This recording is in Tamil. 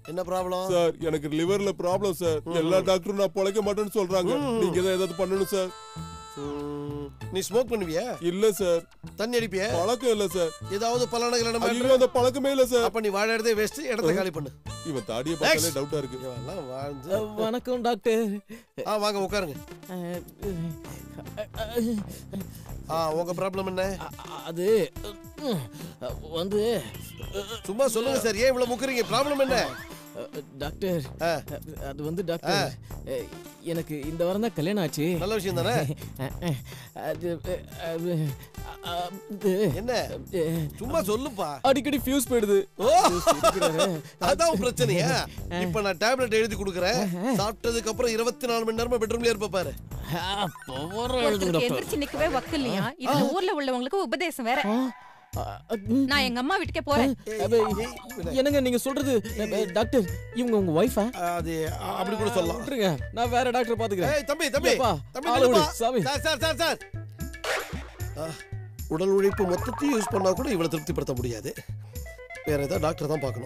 என்ன ப்ராப்ளம் சார் எனக்கு லிவர்ல ப்ராப்ளம் சார் எல்லா டாக்டரும் நான் பொழைக்க மாட்டேன்னு சொல்றாங்க நீங்க தான் ஏதாவது பண்ணணும் சார் நீ ஸ்மோக் பண்ணுவியா இல்ல சார் தண்ணி அடிப்பியா பழக்கம் இல்ல சார் ஏதாவது பலானகள் ஐயோ அந்த பழக்கமே இல்ல சார் அப்ப நீ வாழ இடத்தே வேஸ்ட் இடத்த காலி பண்ணு இவன் தாடியை பார்த்தாலே டவுட்டா இருக்கு இவெல்லாம் வாழ்ந்து அஹ், வணக்கம் டாக்டர் ஆ வாங்க உட்காருங்க அஹ், ஆ உங்க ப்ராப்ளம் என்ன அ- அது அஹ், வந்து சும்மா சொல்லுங்க சார் ஏன் இவ்வளவு முக்குறீங்க ப்ராப்ளம் என்ன அஹ், டாக்டர் ஆ. அது வந்து டாக்டர் அஹ், எனக்கு இந்த வாரம் தான் கல்யாணம் ஆச்சு நல்ல விஷயம் தானே அது அது அது என்ன சும்மா சொல்லுப்பா அடிக்கடி ஃபியூஸ் போயிடுது ஓ அதான் உன் பிரச்சனையா இப்ப நான் டேப்லெட் எழுதி கொடுக்குறேன் சாப்பிட்டதுக்கு அப்புறம் இருபத்தி நாலு மணி நேரமா பெட்ரூம்ல இருப்ப பாரு ஒருத்தருக்கு எந்திரிச்சு நிக்கவே வக்கு இல்லையா இதுல ஊர்ல உள்ளவங்களுக்கு உபதேசம் வேற நான் எங்க அம்மா வீட்டுக்கே போறேன் என்னங்க நீங்க சொல்றது அஹ், டாக்டர் இவங்க உங்க ஒய்ஃபா அது அப்படி கூட சொல்லலாம் விட்டுருங்க நான் வேற டாக்டர் பாத்துக்கிறேன் ஏய் தம்பி தம்பி எப்பா, தம்பி ஆளை விடு, நில்லுப்பா. சாமி. சார் சார் சார் சார் ஆ, உடல் உழைப்பு மொத்தத்தையும் யூஸ் பண்ணா கூட இவ்வளவு திருப்திப்படுத்த முடியாது வேற ஏதாவது டாக்டர் தான் பார்க்கணும்